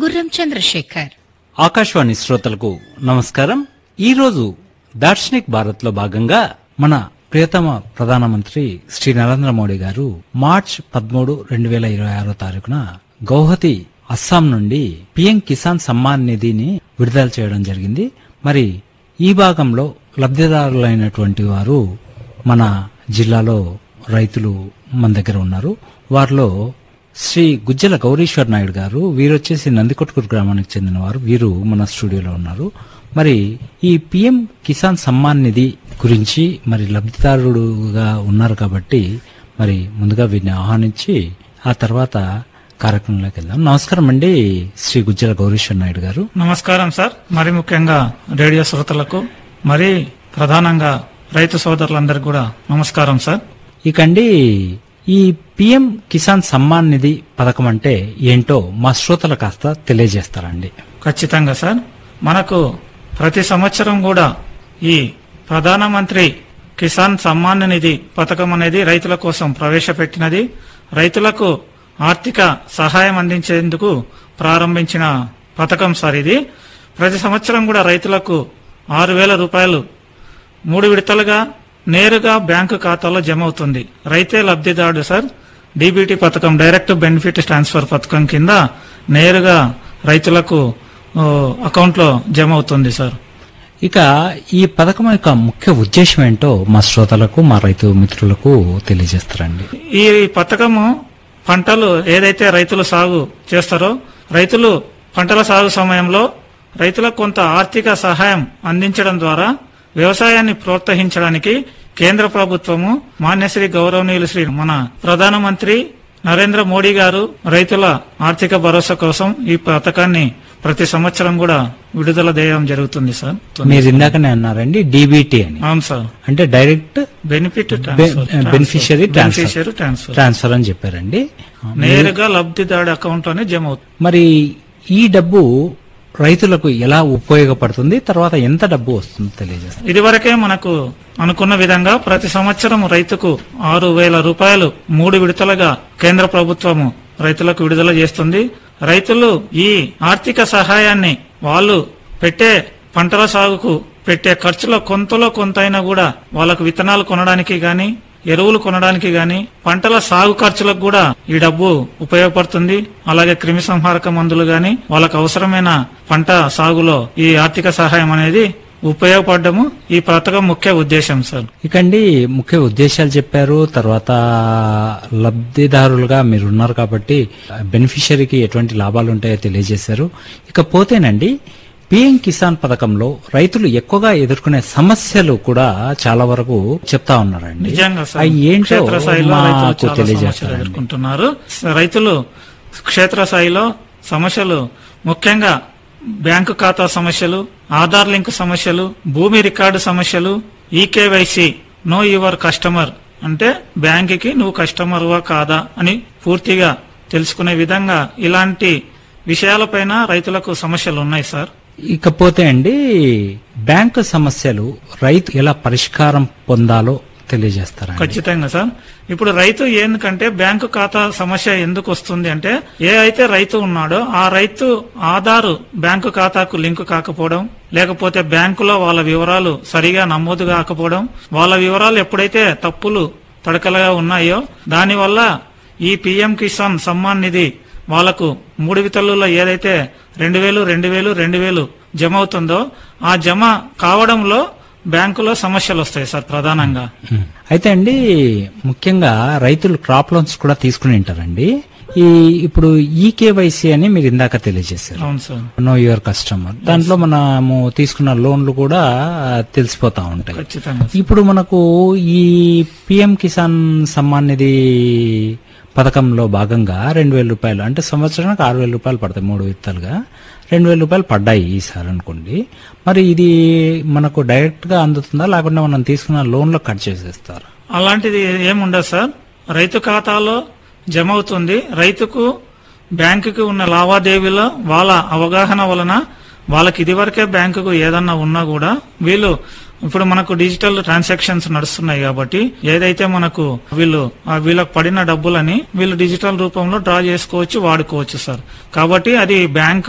గుర్రం చంద్రశేఖర్ ఆకాశవాణి శ్రోతలకు నమస్కారం ఈ రోజు దార్శనిక్ భారత్ లో భాగంగా మన ప్రియతమ ప్రధానమంత్రి శ్రీ నరేంద్ర మోడీ గారు మార్చ్ పదమూడు రెండు వేల ఇరవై ఆరో తారీఖున గౌహతి అస్సాం నుండి పిఎం కిసాన్ సమ్మాన్ నిధిని విడుదల చేయడం జరిగింది మరి ఈ భాగంలో లబ్ధిదారులైనటువంటి వారు మన జిల్లాలో రైతులు మన దగ్గర ఉన్నారు వారిలో శ్రీ గుజ్జల గౌరీశ్వర్ నాయుడు గారు వీరు వచ్చేసి నందికొట్కూరు గ్రామానికి చెందిన వారు వీరు మన స్టూడియోలో ఉన్నారు మరి ఈ పిఎం కిసాన్ సమ్మాన్ నిధి గురించి మరి లబ్ధిదారుడుగా ఉన్నారు కాబట్టి మరి ముందుగా వీరిని ఆహ్వానించి ఆ తర్వాత కార్యక్రమంలోకి వెళ్దాం నమస్కారం అండి శ్రీ గుజ్జల గౌరీశ్వర్ నాయుడు గారు నమస్కారం సార్ మరి ముఖ్యంగా రేడియో శ్రోతలకు మరి ప్రధానంగా రైతు సోదరులందరికీ కూడా నమస్కారం సార్ ఇకండి ఈ పిఎం కిసాన్ సమ్మాన్ నిధి పథకం అంటే ఏంటో మా శ్రోతలు కాస్త తెలియజేస్తారండి ఖచ్చితంగా సార్ మనకు ప్రతి సంవత్సరం కూడా ఈ ప్రధానమంత్రి కిసాన్ సమ్మాన్ నిధి పథకం అనేది రైతుల కోసం ప్రవేశపెట్టినది రైతులకు ఆర్థిక సహాయం అందించేందుకు ప్రారంభించిన పథకం సార్ ఇది ప్రతి సంవత్సరం కూడా రైతులకు ఆరు వేల రూపాయలు మూడు విడతలుగా నేరుగా బ్యాంకు ఖాతాలో జమ అవుతుంది రైతే లబ్ధిదారుడు సార్ డీబీటీ పథకం డైరెక్ట్ బెనిఫిట్ ట్రాన్స్ఫర్ పథకం కింద నేరుగా రైతులకు ఓ, అకౌంట్లో జమ అవుతుంది సార్ ఇక ఈ పథకం యొక్క ముఖ్య ఉద్దేశం ఏంటో మా శ్రోతలకు మా రైతు మిత్రులకు తెలియజేస్తారండి ఈ పథకము పంటలు ఏదైతే రైతులు సాగు చేస్తారో రైతులు పంటల సాగు సమయంలో రైతులకు కొంత ఆర్థిక సహాయం అందించడం ద్వారా వ్యవసాయాన్ని ప్రోత్సహించడానికి కేంద్ర ప్రభుత్వము మాన్యశ్రీ గౌరవనీయులు శ్రీ మన ప్రధానమంత్రి నరేంద్ర మోడీ గారు రైతుల ఆర్థిక భరోసా కోసం ఈ పథకాన్ని ప్రతి సంవత్సరం కూడా విడుదల చేయడం జరుగుతుంది సార్ మీరు ఇందాకనే అన్నారండి డీబీటీ అని అవును సార్ అంటే direct benefit beneficiary beneficiary transfer transfer అని చెప్పారండి నేరుగా లబ్ధిదారుడి అకౌంట్ లోనే జమ అవుతుంది మరి ఈ డబ్బు రైతులకు ఎలా ఉపయోగపడుతుంది తర్వాత ఎంత డబ్బు వస్తుందో తెలియజేస్తారు ఇదివరకే మనకు అనుకున్న విధంగా ప్రతి సంవత్సరం రైతుకు ఆరు వేల రూపాయలు మూడు విడతలుగా కేంద్ర ప్రభుత్వము రైతులకు విడుదల చేస్తుంది రైతులు ఈ ఆర్థిక సహాయాన్ని వాళ్ళు పెట్టే పంటల సాగుకు పెట్టే ఖర్చులో కొంతలో కొంతైనా కూడా వాళ్ళకు విత్తనాలు కొనడానికి గాని ఎరువులు కొనడానికి గాని పంటల సాగు ఖర్చులకు కూడా ఈ డబ్బు ఉపయోగపడుతుంది అలాగే క్రిమి సంహారక మందులు గాని వాళ్ళకు అవసరమైన పంట సాగులో ఈ ఆర్థిక సహాయం అనేది ఉపయోగపడము ఈ పథకం ముఖ్య ఉద్దేశం సార్ ఇకండి ముఖ్య ఉద్దేశాలు చెప్పారు తర్వాత లబ్ధిదారులుగా మీరు ఉన్నారు కాబట్టి బెనిఫిషరీకి ఎటువంటి లాభాలు ఉంటాయో తెలియజేశారు ఇకపోతేనండి పిఎం కిసాన్ పథకంలో రైతులు ఎక్కువగా ఎదుర్కొనే సమస్యలు కూడా చాలా వరకు చెప్తా ఉన్నారండి నిజంగా సార్ అవి ఏంటో క్షేత్రస్థాయిలో రైతులు మాకు చాలా సమస్యలు తెలియజేస్తారండి ఎదుర్కొంటున్నారు రైతులు క్షేత్రస్థాయిలో సమస్యలు ముఖ్యంగా బ్యాంకు ఖాతా సమస్యలు ఆధార్ లింక్ సమస్యలు భూమి రికార్డు సమస్యలు ఈకేవైసీ నో యువర్ కస్టమర్ అంటే బ్యాంకుకి నువ్వు కస్టమర్వా కాదా అని పూర్తిగా తెలుసుకునే విధంగా ఇలాంటి విషయాలపైన రైతులకు సమస్యలు ఉన్నాయి సార్ ఇకపోతే అండి బ్యాంకు సమస్యలు రైతు ఎలా పరిష్కారం పొందాలో తెలియజేస్తారా ఖచ్చితంగా సార్ ఇప్పుడు రైతు ఎందుకంటే బ్యాంకు ఖాతా సమస్య ఎందుకు వస్తుంది అంటే ఏ అయితే రైతు ఉన్నాడో ఆ రైతు ఆధారు బ్యాంకు ఖాతాకు లింక్ కాకపోవడం లేకపోతే బ్యాంకులో వాళ్ళ వివరాలు సరిగా నమోదు కాకపోవడం వాళ్ళ వివరాలు ఎప్పుడైతే తప్పులు తడకలుగా ఉన్నాయో దానివల్ల ఈ పిఎం కిసాన్ సమ్మాన్ నిధి వాళ్లకు మూడు వితలులో ఏదైతే రెండు వేలు రెండు వేలు రెండు వేలు జమ అవుతుందో ఆ జమ కావడంలో బ్యాంకులో సమస్యలు వస్తాయి సార్ ప్రధానంగా ఉం. అయితే అండి ముఖ్యంగా రైతులు క్రాప్ లోన్స్ కూడా తీసుకుని ఉంటారండి ఈ ఇప్పుడు ఈకేవైసీ అని మీరు ఇందాక తెలియజేశారు అవును సార్ నో యువర్ కస్టమర్ దాంట్లో మనము తీసుకున్న లోన్లు కూడా తెలిసిపోతా ఉంటాయి ఖచ్చితంగా ఇప్పుడు మనకు ఈ పిఎం కిసాన్ సమ్మాన్ నిధి పథకంలో భాగంగా రెండు వేల రూపాయలు అంటే సంవత్సరానికి ఆరు వేల రూపాయలు పడతాయి మూడు విత్తాలుగా రెండు వేల రూపాయలు పడ్డాయి ఈసారి అనుకోండి మరి ఇది మనకు డైరెక్ట్ గా అందుతుందా లేకుంటే మనం తీసుకున్న లోన్ లో కట్ చేసేస్తారా అలాంటిది ఏముండదు సార్ రైతు ఖాతాలో జమ అవుతుంది రైతుకు బ్యాంకుకి ఉన్న లావాదేవీలో వాళ్ళ అవగాహన వలన వాళ్ళకి ఇదివరకే బ్యాంకుకు ఏదన్నా ఉన్నా కూడా వీళ్ళు ఇప్పుడు మనకు డిజిటల్ ట్రాన్సాక్షన్స్ నడుస్తున్నాయి కాబట్టి ఏదైతే మనకు వీళ్ళు ఆ వీళ్ళకి పడిన డబ్బులని వీళ్ళు డిజిటల్ రూపంలో డ్రా చేసుకోవచ్చు వాడుకోవచ్చు సార్ కాబట్టి అది బ్యాంకు